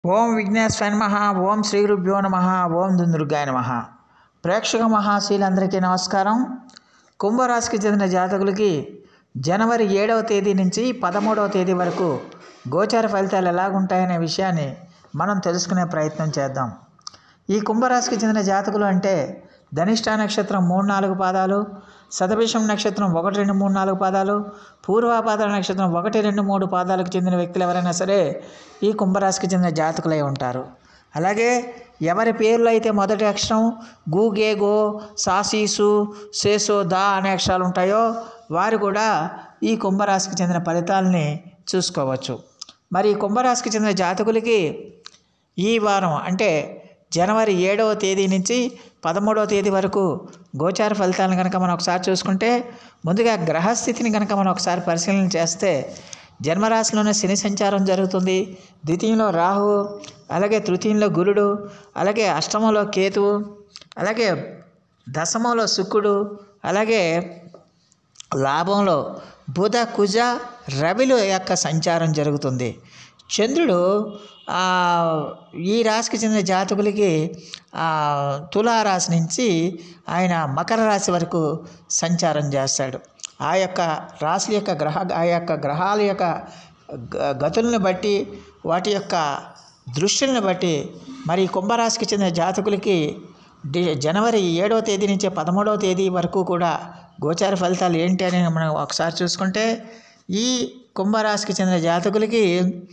ఓం విఘ్నేశ్వర నమ ఓం శ్రీ గురుభ్యో నమ ఓం దుందుర్గాయ నమ ప్రేక్షక మహాశీలందరికీ నమస్కారం కుంభరాశికి చెందిన జాతకులకి జనవరి ఏడవ తేదీ నుంచి పదమూడవ తేదీ వరకు గోచార ఫలితాలు ఎలాగుంటాయనే విషయాన్ని మనం తెలుసుకునే ప్రయత్నం చేద్దాం ఈ కుంభరాశికి చెందిన జాతకులు అంటే ధనిష్ట నక్షత్రం మూడు నాలుగు పాదాలు శతభిషం నక్షత్రం ఒకటి రెండు మూడు నాలుగు పాదాలు పూర్వాపాద నక్షత్రం ఒకటి రెండు మూడు పాదాలకు చెందిన వ్యక్తులు ఎవరైనా సరే ఈ కుంభరాశికి చెందిన జాతకులై ఉంటారు అలాగే ఎవరి పేర్లు అయితే మొదటి అక్షరం గు గే గో సాసీసు సేసో దా అనే అక్షరాలు ఉంటాయో వారు కూడా ఈ కుంభరాశికి చెందిన ఫలితాలని చూసుకోవచ్చు మరి ఈ కుంభరాశికి చెందిన జాతకులకి ఈ వారం అంటే జనవరి ఏడవ తేదీ నుంచి పదమూడవ తేదీ వరకు గోచార ఫలితాలను కనుక మనం ఒకసారి చూసుకుంటే ముందుగా గ్రహస్థితిని కనుక మనం ఒకసారి పరిశీలన చేస్తే జన్మరాశిలోనే శని సంచారం జరుగుతుంది ద్వితీయంలో రాహు అలాగే తృతీయంలో గురుడు అలాగే అష్టమంలో కేతువు అలాగే దశమంలో శుక్రుడు అలాగే లాభంలో బుధ కుజ రవిల యొక్క సంచారం జరుగుతుంది చంద్రుడు ఆ, ఈ రాశికి చెందిన జాతకులకి ఆ, తులారాశి నుంచి ఆయన మకర రాశి వరకు సంచారం చేస్తాడు ఆ యొక్క రాశి యొక్క గ్రహ ఆ యొక్క గ్రహాల యొక్క గ- గతులను బట్టి వాటి యొక్క దృష్టిని బట్టి మరి ఈ కుంభరాశికి చెందిన జాతకులకి డి జనవరి ఏడవ తేదీ నుంచి పదమూడవ తేదీ వరకు కూడా గోచార ఫలితాలు ఏంటి అని మనం ఒకసారి చూసుకుంటే ఈ కుంభరాశికి చెందిన జాతకులకి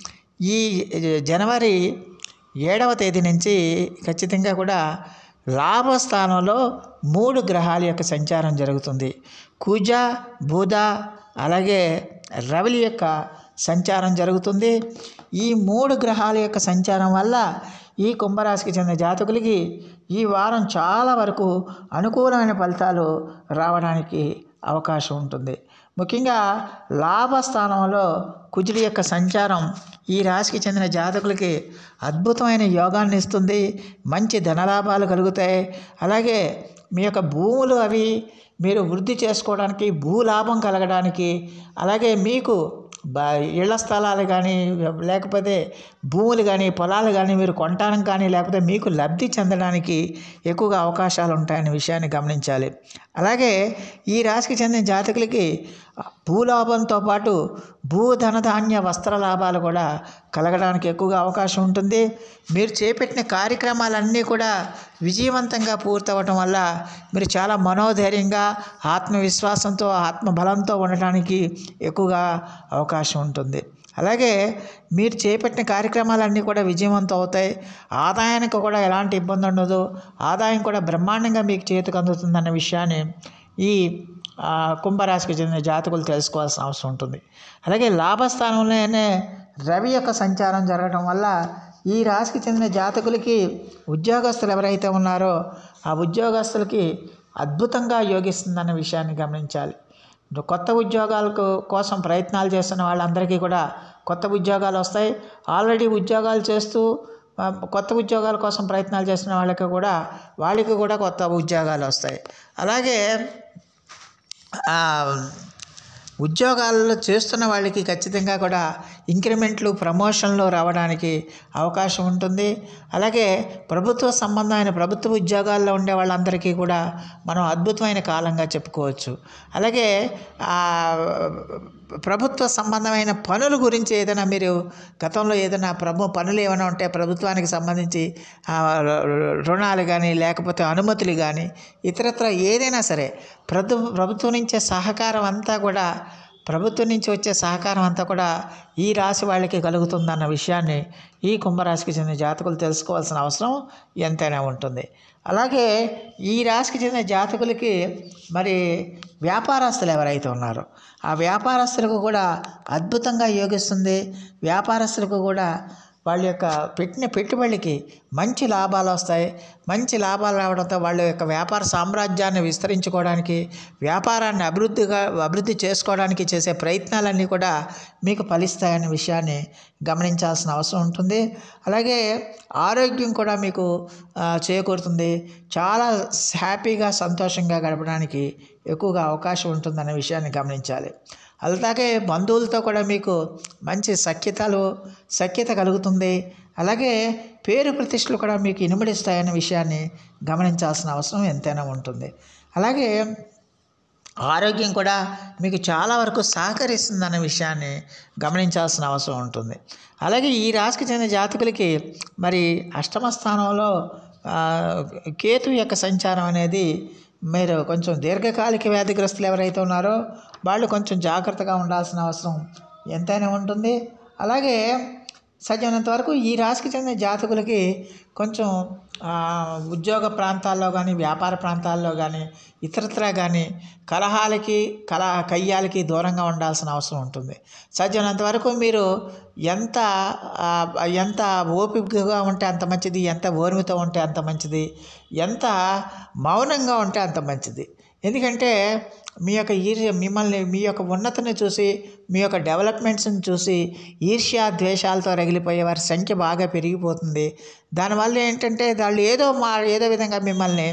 ఈ జనవరి ఏడవ తేదీ నుంచి ఖచ్చితంగా కూడా లాభస్థానంలో మూడు గ్రహాల యొక్క సంచారం జరుగుతుంది కుజ బుధ అలాగే రవిల యొక్క సంచారం జరుగుతుంది ఈ మూడు గ్రహాల యొక్క సంచారం వల్ల ఈ కుంభరాశికి చెందిన జాతకులకి ఈ వారం చాలా వరకు అనుకూలమైన ఫలితాలు రావడానికి అవకాశం ఉంటుంది ముఖ్యంగా లాభస్థానంలో కుజుడి యొక్క సంచారం ఈ రాశికి చెందిన జాతకులకి అద్భుతమైన యోగాన్ని ఇస్తుంది మంచి ధనలాభాలు కలుగుతాయి అలాగే మీ యొక్క భూములు అవి మీరు వృద్ధి చేసుకోవడానికి భూలాభం కలగడానికి అలాగే మీకు బ ఇళ్ల స్థలాలు కానీ లేకపోతే భూములు కానీ పొలాలు కానీ మీరు కొనటానికి కానీ లేకపోతే మీకు లబ్ధి చెందడానికి ఎక్కువగా అవకాశాలు ఉంటాయనే విషయాన్ని గమనించాలి అలాగే ఈ రాశికి చెందిన జాతకులకి భూలాభంతో పాటు భూధనధాన్య వస్త్ర లాభాలు కూడా కలగడానికి ఎక్కువగా అవకాశం ఉంటుంది మీరు చేపట్టిన కార్యక్రమాలన్నీ కూడా విజయవంతంగా పూర్తవటం వల్ల మీరు చాలా మనోధైర్యంగా ఆత్మవిశ్వాసంతో ఆత్మబలంతో ఉండటానికి ఎక్కువగా అవకాశం ఉంటుంది అలాగే మీరు చేపట్టిన కార్యక్రమాలన్నీ కూడా విజయవంతం అవుతాయి ఆదాయానికి కూడా ఎలాంటి ఇబ్బంది ఉండదు ఆదాయం కూడా బ్రహ్మాండంగా మీకు చేతికి అందుతుందన్న విషయాన్ని ఈ ఆ, కుంభరాశికి చెందిన జాతకులు తెలుసుకోవాల్సిన అవసరం ఉంటుంది అలాగే లాభస్థానంలోనే రవి యొక్క సంచారం జరగడం వల్ల ఈ రాశికి చెందిన జాతకులకి ఉద్యోగస్తులు ఎవరైతే ఉన్నారో ఆ ఉద్యోగస్తులకి అద్భుతంగా యోగిస్తుందన్న విషయాన్ని గమనించాలి కొత్త ఉద్యోగాలకు కోసం ప్రయత్నాలు చేస్తున్న వాళ్ళందరికీ కూడా కొత్త ఉద్యోగాలు వస్తాయి ఆల్రెడీ ఉద్యోగాలు చేస్తూ ఆ, కొత్త ఉద్యోగాల కోసం ప్రయత్నాలు చేస్తున్న వాళ్ళకి కూడా వాళ్ళకి కూడా కొత్త ఉద్యోగాలు వస్తాయి అలాగే ఆ, ఉద్యోగాల్లో చేస్తున్న వాళ్ళకి ఖచ్చితంగా కూడా ఇంక్రిమెంట్లు ప్రమోషన్లు రావడానికి అవకాశం ఉంటుంది అలాగే ప్రభుత్వ సంబంధమైన ప్రభుత్వ ఉద్యోగాల్లో ఉండే వాళ్ళందరికీ కూడా మనం అద్భుతమైన కాలంగా చెప్పుకోవచ్చు అలాగే ఆ, ప్రభుత్వ సంబంధమైన పనుల గురించి ఏదైనా మీరు గతంలో ఏదైనా ప్రభు పనులు ఏమైనా ఉంటే ప్రభుత్వానికి సంబంధించి ఆ, రుణాలు కానీ లేకపోతే అనుమతులు కానీ ఇతరత్ర ఏదైనా సరే ప్రభు ప్రభుత్వం నుంచే సహకారం అంతా కూడా ప్రభుత్వం నుంచి వచ్చే సహకారం అంతా కూడా ఈ రాశి వాళ్ళకి కలుగుతుందన్న విషయాన్ని ఈ కుంభరాశికి చెందిన జాతకులు తెలుసుకోవాల్సిన అవసరం ఎంతైనా ఉంటుంది అలాగే ఈ రాశికి చెందిన జాతకులకి మరి వ్యాపారస్తులు ఎవరైతే ఉన్నారో ఆ వ్యాపారస్తులకు కూడా అద్భుతంగా యోగిస్తుంది వ్యాపారస్తులకు కూడా వాళ్ళ యొక్క పెట్టిన పెట్టుబడికి మంచి లాభాలు వస్తాయి మంచి లాభాలు రావడంతో వాళ్ళ యొక్క వ్యాపార సామ్రాజ్యాన్ని విస్తరించుకోవడానికి వ్యాపారాన్ని అభివృద్ధిగా అభివృద్ధి చేసుకోవడానికి చేసే ప్రయత్నాలన్నీ కూడా మీకు ఫలిస్తాయనే విషయాన్ని గమనించాల్సిన అవసరం ఉంటుంది అలాగే ఆరోగ్యం కూడా మీకు ఆ, చేకూరుతుంది చాలా హ్యాపీగా సంతోషంగా గడపడానికి ఎక్కువగా అవకాశం ఉంటుందనే విషయాన్ని గమనించాలి అలాగే బంధువులతో కూడా మీకు మంచి సఖ్యతలు సఖ్యత కలుగుతుంది అలాగే పేరు ప్రతిష్టలు కూడా మీకు ఇనుమడిస్తాయనే విషయాన్ని గమనించాల్సిన అవసరం ఎంతైనా ఉంటుంది అలాగే ఆరోగ్యం కూడా మీకు చాలా వరకు సహకరిస్తుందన్న విషయాన్ని గమనించాల్సిన అవసరం ఉంటుంది అలాగే ఈ రాశికి చెందిన జాతకులకి మరి అష్టమ స్థానంలో ఆ, కేతు యొక్క సంచారం అనేది మీరు కొంచెం దీర్ఘకాలిక వ్యాధిగ్రస్తులు ఎవరైతే ఉన్నారో వాళ్ళు కొంచెం జాగ్రత్తగా ఉండాల్సిన అవసరం ఎంతైనా ఉంటుంది అలాగే సాధ్యమైనంత వరకు ఈ రాశికి చెందిన జాతకులకి కొంచెం ఆ, ఉద్యోగ ప్రాంతాల్లో కానీ వ్యాపార ప్రాంతాల్లో కానీ ఇతరత్ర కానీ కలహాలకి కల కయ్యాలకి దూరంగా ఉండాల్సిన అవసరం ఉంటుంది సాధ్యమైనంత వరకు మీరు ఎంత ఆ, ఎంత ఓపికగా ఉంటే అంత మంచిది ఎంత ఓర్మితో ఉంటే అంత మంచిది ఎంత మౌనంగా ఉంటే అంత మంచిది ఎందుకంటే మీ యొక్క ఈర్ మిమ్మల్ని మీ యొక్క ఉన్నతిని చూసి మీ యొక్క డెవలప్మెంట్స్ని చూసి ఈర్ష్య ద్వేషాలతో రగిలిపోయే వారి సంఖ్య బాగా పెరిగిపోతుంది దానివల్ల ఏంటంటే వాళ్ళు ఏదో మా ఏదో విధంగా మిమ్మల్ని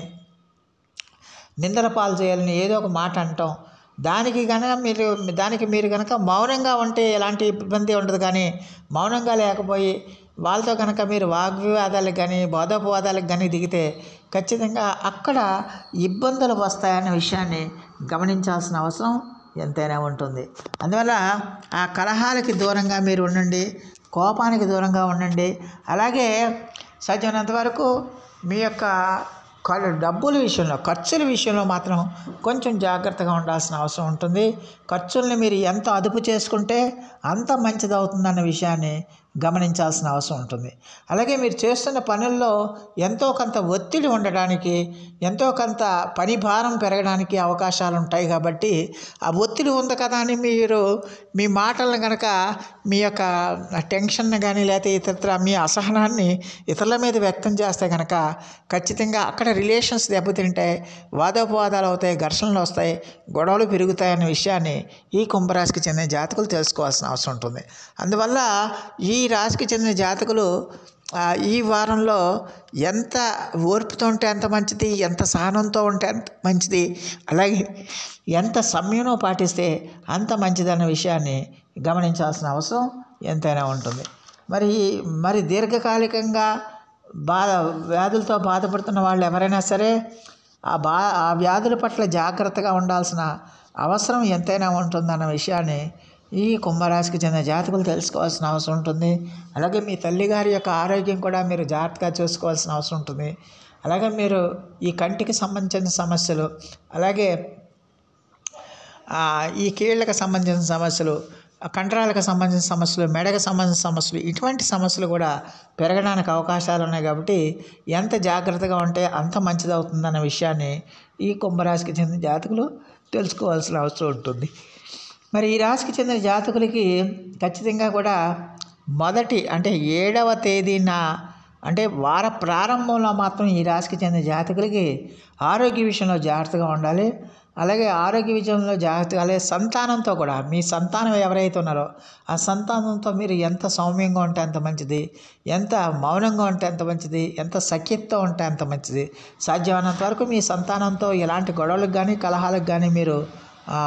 నిందల పాలు చేయాలని ఏదో ఒక మాట అంటాం దానికి కనుక మీరు దానికి మీరు కనుక మౌనంగా ఉంటే ఎలాంటి ఇబ్బంది ఉండదు కానీ మౌనంగా లేకపోయి వాళ్ళతో కనుక మీరు వాగ్వివాదాలకు కానీ బోధోపవాదాలకు కానీ దిగితే ఖచ్చితంగా అక్కడ ఇబ్బందులు వస్తాయన్న విషయాన్ని గమనించాల్సిన అవసరం ఎంతైనా ఉంటుంది అందువల్ల ఆ కలహాలకి దూరంగా మీరు ఉండండి కోపానికి దూరంగా ఉండండి అలాగే సాధ్యమైనంత వరకు మీ యొక్క క- డబ్బుల విషయంలో ఖర్చుల విషయంలో మాత్రం కొంచెం జాగ్రత్తగా ఉండాల్సిన అవసరం ఉంటుంది ఖర్చుల్ని మీరు ఎంత అదుపు చేసుకుంటే అంత మంచిది అవుతుందన్న విషయాన్ని గమనించాల్సిన అవసరం ఉంటుంది అలాగే మీరు చేస్తున్న పనుల్లో ఎంతో కొంత ఒత్తిడి ఉండడానికి ఎంతో కొంత పని భారం పెరగడానికి అవకాశాలు ఉంటాయి కాబట్టి ఆ ఒత్తిడి ఉంది కదా అని మీరు మీ మాటలను కనుక మీ యొక్క టెన్షన్ కానీ లేకపోతే ఇతర మీ అసహనాన్ని ఇతరుల మీద వ్యక్తం చేస్తే కనుక ఖచ్చితంగా అక్కడ రిలేషన్స్ దెబ్బతింటాయి వాదోపవాదాలు అవుతాయి ఘర్షణలు వస్తాయి గొడవలు పెరుగుతాయనే విషయాన్ని ఈ కుంభరాశికి చెందిన జాతకులు తెలుసుకోవాల్సిన అవసరం ఉంటుంది అందువల్ల ఈ రాశికి చెందిన జాతకులు ఆ, ఈ వారంలో ఎంత ఓర్పుతో ఉంటే అంత మంచిది ఎంత సహనంతో ఉంటే అంత మంచిది అలాగే ఎంత సమయంలో పాటిస్తే అంత మంచిదన్న విషయాన్ని గమనించాల్సిన అవసరం ఎంతైనా ఉంటుంది మరి మరి దీర్ఘకాలికంగా బాధ వ్యాధులతో బాధపడుతున్న వాళ్ళు ఎవరైనా సరే ఆ బా ఆ వ్యాధుల పట్ల జాగ్రత్తగా ఉండాల్సిన అవసరం ఎంతైనా ఉంటుందన్న విషయాన్ని ఈ కుంభరాశికి చెందిన జాతకులు తెలుసుకోవాల్సిన అవసరం ఉంటుంది అలాగే మీ తల్లిగారి యొక్క ఆరోగ్యం కూడా మీరు జాగ్రత్తగా చూసుకోవాల్సిన అవసరం ఉంటుంది అలాగే మీరు ఈ కంటికి సంబంధించిన సమస్యలు అలాగే ఆ, ఈ కీళ్ళకు సంబంధించిన సమస్యలు ఆ కండరాలకు సంబంధించిన సమస్యలు మెడకు సంబంధించిన సమస్యలు ఇటువంటి సమస్యలు కూడా పెరగడానికి అవకాశాలు ఉన్నాయి కాబట్టి ఎంత జాగ్రత్తగా ఉంటే అంత మంచిది అవుతుందన్న విషయాన్ని ఈ కుంభరాశికి చెందిన జాతకులు తెలుసుకోవాల్సిన అవసరం ఉంటుంది మరి ఈ రాశికి చెందిన జాతకులకి ఖచ్చితంగా కూడా మొదటి అంటే ఏడవ తేదీన అంటే వార ప్రారంభంలో మాత్రం ఈ రాశికి చెందిన జాతకులకి ఆరోగ్య విషయంలో జాగ్రత్తగా ఉండాలి అలాగే ఆరోగ్య విషయంలో జాగ్రత్తగా అలాగే సంతానంతో కూడా మీ సంతానం ఎవరైతే ఉన్నారో ఆ సంతానంతో మీరు ఎంత సౌమ్యంగా ఉంటే అంత మంచిది ఎంత మౌనంగా ఉంటే అంత మంచిది ఎంత సఖ్యతతో ఉంటే అంత మంచిది సాధ్యమైనంత వరకు మీ సంతానంతో ఎలాంటి గొడవలకు కానీ కలహాలకు కానీ మీరు ఆ,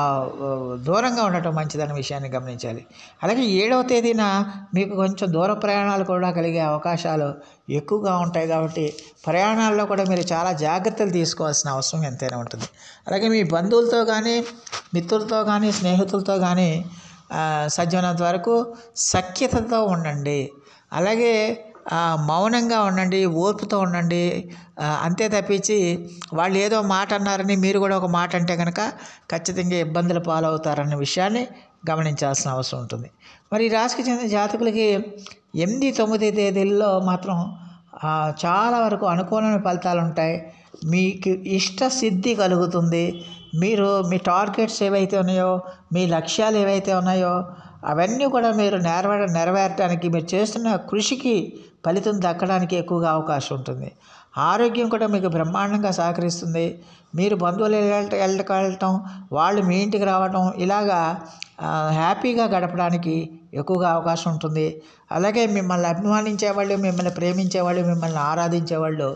దూరంగా ఉండటం మంచిదన్న విషయాన్ని గమనించాలి అలాగే ఏడవ తేదీన మీకు కొంచెం దూర ప్రయాణాలు కూడా కలిగే అవకాశాలు ఎక్కువగా ఉంటాయి కాబట్టి ప్రయాణాల్లో కూడా మీరు చాలా జాగ్రత్తలు తీసుకోవాల్సిన అవసరం ఎంతైనా ఉంటుంది అలాగే మీ బంధువులతో కానీ మిత్రులతో కానీ స్నేహితులతో కానీ ఆ, సాధ్యమైనంత వరకు సఖ్యతతో ఉండండి అలాగే ఆ, మౌనంగా ఉండండి ఓర్పుతో ఉండండి ఆ, అంతే తప్పించి వాళ్ళు ఏదో మాట అన్నారని మీరు కూడా ఒక మాట అంటే కనుక ఖచ్చితంగా ఇబ్బందులు పాలవుతారన్న విషయాన్ని గమనించాల్సిన అవసరం ఉంటుంది మరి ఈ రాశికి చెందిన జాతకులకి ఎనిమిది తొమ్మిది తేదీల్లో మాత్రం ఆ, చాలా వరకు అనుకూలమైన ఫలితాలు ఉంటాయి మీకు ఇష్ట సిద్ధి కలుగుతుంది మీరు మీ టార్గెట్స్ ఏవైతే ఉన్నాయో మీ లక్ష్యాలు ఏవైతే ఉన్నాయో అవన్నీ కూడా మీరు నెరవేర నెరవేరడానికి మీరు చేస్తున్న కృషికి ఫలితం దక్కడానికి ఎక్కువగా అవకాశం ఉంటుంది ఆరోగ్యం కూడా మీకు బ్రహ్మాండంగా సహకరిస్తుంది మీరు బంధువులు వెళ్ళ వెళ్ళటం వెళ్ళటం వాళ్ళు మీ ఇంటికి రావటం ఇలాగా ఆ, హ్యాపీగా గడపడానికి ఎక్కువగా అవకాశం ఉంటుంది అలాగే మిమ్మల్ని అభిమానించే వాళ్ళు మిమ్మల్ని ప్రేమించే వాళ్ళు మిమ్మల్ని ఆరాధించే వాళ్ళు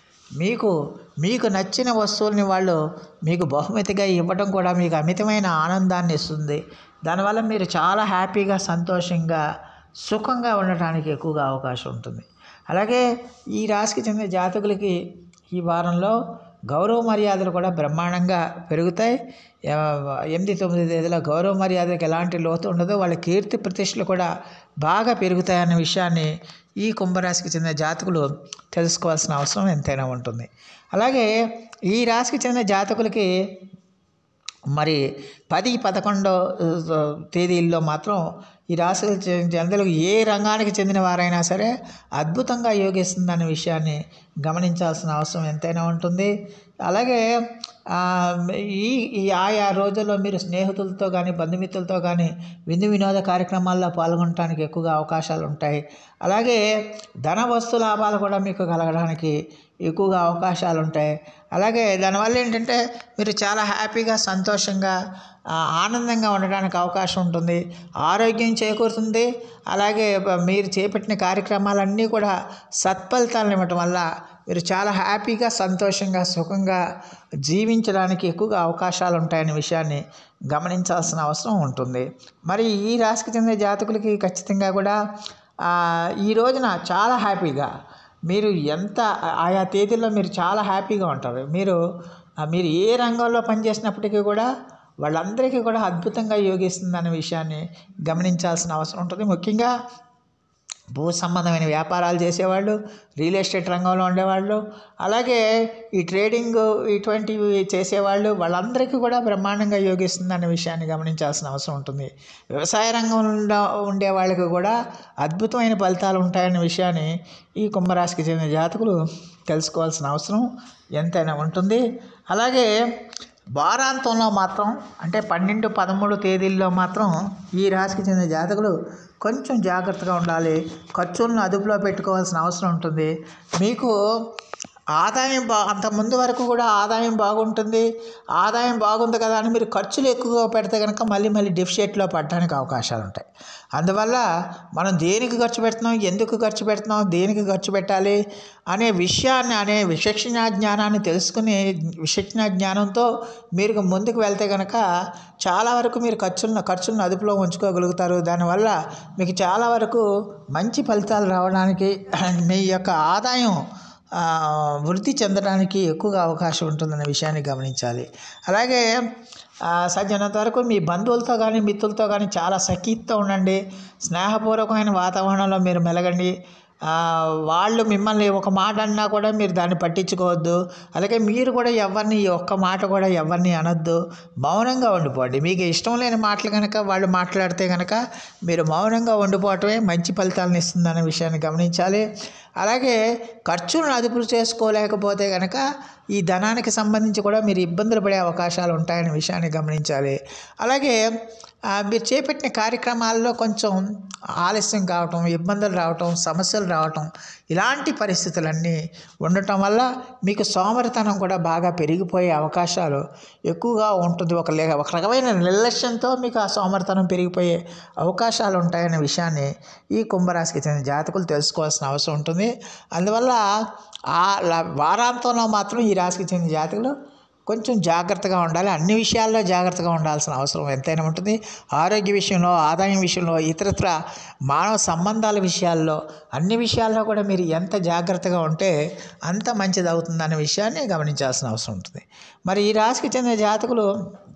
మీకు మీకు నచ్చిన వస్తువుల్ని వాళ్ళు మీకు బహుమతిగా ఇవ్వడం కూడా మీకు అమితమైన ఆనందాన్ని ఇస్తుంది దానివల్ల మీరు చాలా హ్యాపీగా సంతోషంగా సుఖంగా ఉండటానికి ఎక్కువగా అవకాశం ఉంటుంది అలాగే ఈ రాశికి చెందిన జాతకులకి ఈ వారంలో గౌరవ మర్యాదలు కూడా బ్రహ్మాండంగా పెరుగుతాయి ఎ- ఎనిమిది తొమ్మిది తేదీలో గౌరవ మర్యాదలకు ఎలాంటి లోతు ఉండదు వాళ్ళ కీర్తి ప్రతిష్టలు కూడా బాగా పెరుగుతాయన్న విషయాన్ని ఈ కుంభరాశికి చెందిన జాతకులు తెలుసుకోవాల్సిన అవసరం ఎంతైనా ఉంటుంది అలాగే ఈ రాశికి చెందిన జాతకులకి మరి పది పదకొండో ఆ, తేదీల్లో మాత్రం ఈ రాశి జనతలకు ఏ రంగానికి చెందిన వారైనా సరే అద్భుతంగా యోగిస్తుందనే విషయాన్ని గమనించాల్సిన అవసరం ఎంతైనా ఉంటుంది అలాగే ఆ, ఈ ఈ ఆయా రోజుల్లో మీరు స్నేహితులతో కానీ బంధుమిత్రులతో కానీ విందు వినోద కార్యక్రమాల్లో పాల్గొనడానికి ఎక్కువగా అవకాశాలు ఉంటాయి అలాగే ధన వస్తు లాభాలు కూడా మీకు కలగడానికి ఎక్కువగా అవకాశాలు ఉంటాయి అలాగే దానివల్ల ఏంటంటే మీరు చాలా హ్యాపీగా సంతోషంగా ఆ, ఆనందంగా ఉండడానికి అవకాశం ఉంటుంది ఆరోగ్యం చేకూరుతుంది అలాగే బ- మీరు చేపట్టిన కార్యక్రమాలన్నీ కూడా సత్ఫలితాలను ఇవ్వటం వల్ల మీరు చాలా హ్యాపీగా సంతోషంగా సుఖంగా జీవించడానికి ఎక్కువగా అవకాశాలు ఉంటాయనే విషయాన్ని గమనించాల్సిన అవసరం ఉంటుంది మరి ఈ రాశికి చెందిన జాతకులకి ఖచ్చితంగా కూడా ఆ, ఈ రోజున చాలా హ్యాపీగా మీరు ఎంత ఆయా తేదీల్లో మీరు చాలా హ్యాపీగా ఉంటారు మీరు ఆ, మీరు ఏ రంగంలో పనిచేసినప్పటికీ కూడా వాళ్ళందరికీ కూడా అద్భుతంగా యోగిస్తుందనే విషయాన్ని గమనించాల్సిన అవసరం ఉంటుంది ముఖ్యంగా భూ సంబంధమైన వ్యాపారాలు చేసేవాళ్ళు రియల్ ఎస్టేట్ రంగంలో ఉండేవాళ్ళు అలాగే ఈ ట్రేడింగ్ ఇటువంటివి చేసేవాళ్ళు వాళ్ళందరికీ కూడా బ్రహ్మాండంగా యోగిస్తుందన్న విషయాన్ని గమనించాల్సిన అవసరం ఉంటుంది వ్యవసాయ రంగంలో ఉండే వాళ్ళకి కూడా అద్భుతమైన ఫలితాలు ఉంటాయన్న విషయాన్ని ఈ కుంభరాశికి చెందిన జాతకులు తెలుసుకోవాల్సిన అవసరం ఎంతైనా ఉంటుంది అలాగే వారాంతంలో మాత్రం అంటే పన్నెండు పదమూడు తేదీల్లో మాత్రం ఈ రాశికి చెందిన జాతకులు కొంచెం జాగ్రత్తగా ఉండాలి ఖర్చులను అదుపులో పెట్టుకోవాల్సిన అవసరం ఉంటుంది మీకు ఆదాయం బా అంత ముందు వరకు కూడా ఆదాయం బాగుంటుంది ఆదాయం బాగుంది కదా అని మీరు ఖర్చులు ఎక్కువగా పెడితే కనుక మళ్ళీ మళ్ళీ డెఫిషియట్లో పడడానికి అవకాశాలు ఉంటాయి అందువల్ల మనం దేనికి ఖర్చు పెడుతున్నాం ఎందుకు ఖర్చు పెడుతున్నాం దేనికి ఖర్చు పెట్టాలి అనే విషయాన్ని అనే విచక్షణ జ్ఞానాన్ని తెలుసుకుని విచక్షణ జ్ఞానంతో మీరు ముందుకు వెళ్తే కనుక చాలా వరకు మీరు ఖర్చులను ఖర్చులను అదుపులో ఉంచుకోగలుగుతారు దానివల్ల మీకు చాలా వరకు మంచి ఫలితాలు రావడానికి మీ యొక్క ఆదాయం ఆ, వృద్ధి చెందడానికి ఎక్కువగా అవకాశం ఉంటుందనే విషయాన్ని గమనించాలి అలాగే ఆ, సాధ్యమైనంత వరకు మీ బంధువులతో కానీ మిత్రులతో కానీ చాలా సఖీతో ఉండండి స్నేహపూర్వకమైన వాతావరణంలో మీరు మెలగండి ఆ, వాళ్ళు మిమ్మల్ని ఒక మాట అన్నా కూడా మీరు దాన్ని పట్టించుకోవద్దు అలాగే మీరు కూడా ఎవరిని ఈ ఒక్క మాట కూడా ఎవరిని అనొద్దు మౌనంగా ఉండిపోండి మీకు ఇష్టం లేని మాటలు కనుక వాళ్ళు మాట్లాడితే కనుక మీరు మౌనంగా ఉండిపోవటమే మంచి ఫలితాలను ఇస్తుందనే విషయాన్ని గమనించాలి అలాగే ఖర్చులను అదుపు చేసుకోలేకపోతే కనుక ఈ ధనానికి సంబంధించి కూడా మీరు ఇబ్బందులు పడే అవకాశాలు ఉంటాయనే విషయాన్ని గమనించాలి అలాగే ఆ, మీరు చేపట్టిన కార్యక్రమాల్లో కొంచెం ఆలస్యం కావటం ఇబ్బందులు రావటం సమస్యలు రావటం ఇలాంటి పరిస్థితులన్నీ ఉండటం వల్ల మీకు సోమరితనం కూడా బాగా పెరిగిపోయే అవకాశాలు ఎక్కువగా ఉంటుంది ఒక లే ఒక రకమైన నిర్లక్ష్యంతో మీకు ఆ సోమరితనం పెరిగిపోయే అవకాశాలు ఉంటాయనే విషయాన్ని ఈ కుంభరాశికి చెందిన జాతకులు తెలుసుకోవాల్సిన అవసరం ఉంటుంది అందువల్ల ఆ ల- వారాంతంలో మాత్రం ఈ రాశికి చెందిన జాతకులు కొంచెం జాగ్రత్తగా ఉండాలి అన్ని విషయాల్లో జాగ్రత్తగా ఉండాల్సిన అవసరం ఎంతైనా ఉంటుంది ఆరోగ్య విషయంలో ఆదాయం విషయంలో ఇతరత్ర మానవ సంబంధాల విషయాల్లో అన్ని విషయాల్లో కూడా మీరు ఎంత జాగ్రత్తగా ఉంటే అంత మంచిది అవుతుందనే విషయాన్ని గమనించాల్సిన అవసరం ఉంటుంది మరి ఈ రాశికి చెందిన జాతకులు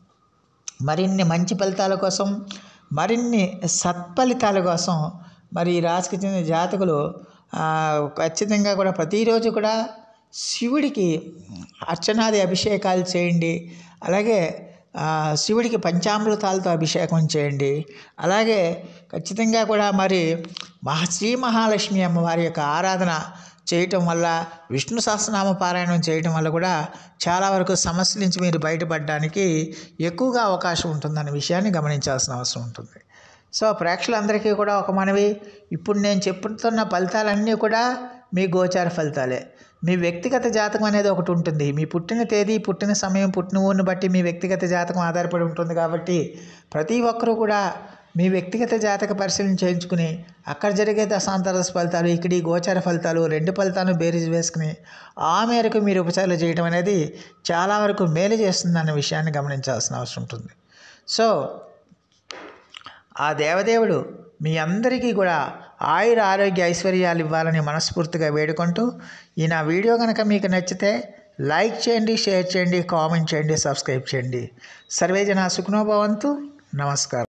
మరిన్ని మంచి ఫలితాల కోసం మరిన్ని సత్ఫలితాల కోసం మరి ఈ రాశికి చెందిన జాతకులు ఆ, ఖచ్చితంగా కూడా ప్రతిరోజు కూడా శివుడికి అర్చనాది అభిషేకాలు చేయండి అలాగే ఆ, శివుడికి పంచామృతాలతో అభిషేకం చేయండి అలాగే ఖచ్చితంగా కూడా మరి మహా శ్రీ మహాలక్ష్మి అమ్మవారి యొక్క ఆరాధన చేయటం వల్ల విష్ణు సహస్రనామ పారాయణం చేయటం వల్ల కూడా చాలా వరకు సమస్యల నుంచి మీరు బయటపడడానికి ఎక్కువగా అవకాశం ఉంటుందనే విషయాన్ని గమనించాల్సిన అవసరం ఉంటుంది సో ప్రేక్షకులందరికీ కూడా ఒక మనవి ఇప్పుడు నేను చెప్తున్న ఫలితాలన్నీ కూడా మీ గోచార ఫలితాలే మీ వ్యక్తిగత జాతకం అనేది ఒకటి ఉంటుంది మీ పుట్టిన తేదీ పుట్టిన సమయం పుట్టిన ఊరిని బట్టి మీ వ్యక్తిగత జాతకం ఆధారపడి ఉంటుంది కాబట్టి ప్రతి ఒక్కరూ కూడా మీ వ్యక్తిగత జాతక పరిశీలన చేయించుకుని అక్కడ జరిగే దశాంతర ఫలితాలు ఇక్కడ ఈ గోచార ఫలితాలు రెండు ఫలితాలను బేరీజ్ వేసుకుని ఆ మేరకు మీరు ఉపచారాలు చేయడం అనేది చాలా వరకు మేలు చేస్తుందన్న విషయాన్ని గమనించాల్సిన అవసరం ఉంటుంది సో ఆ దేవదేవుడు మీ అందరికీ కూడా ఆయుర ఆరోగ్య ఐశ్వర్యాలు ఇవ్వాలని మనస్ఫూర్తిగా వేడుకుంటూ ఈ నా వీడియో కనుక మీకు నచ్చితే లైక్ చేయండి షేర్ చేయండి కామెంట్ చేయండి సబ్స్క్రైబ్ చేయండి సర్వేజన సుఖనోభవంతు నమస్కారం